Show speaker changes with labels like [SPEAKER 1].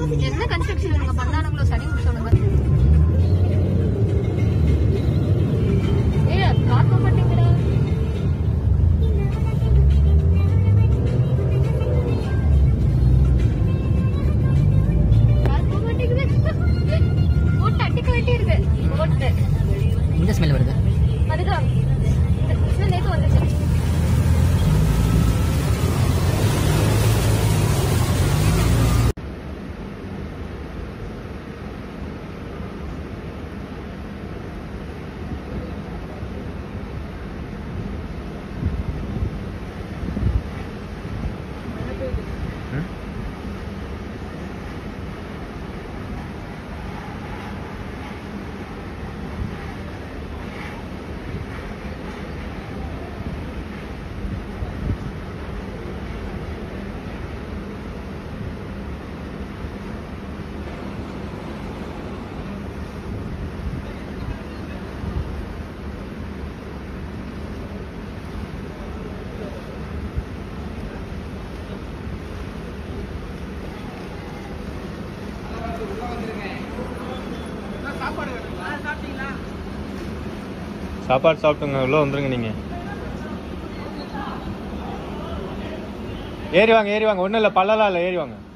[SPEAKER 1] என்ன கன்ஸ்ட்ரக்ஷன் இவங்க பண்ணானுங்களோ சனி முடிச்சவனுங்க ஏய் காட்ட மாட்டேங்கிறா காட்ட மாட்டேங்குது போட்டு அடிக்க வேண்டியிருக்கு போட்டு
[SPEAKER 2] இந்த ஸ்மெல் வருது
[SPEAKER 1] அதுதான் இந்த நேத்து வந்துச்சு
[SPEAKER 3] சாப்பாடு சாப்பிட்டுங்க உள்ள வந்துருங்க நீங்க ஏறி வாங்க ஏறி வாங்க ஒன்றும் இல்லை பல்லலாம் இல்லை ஏறி வாங்க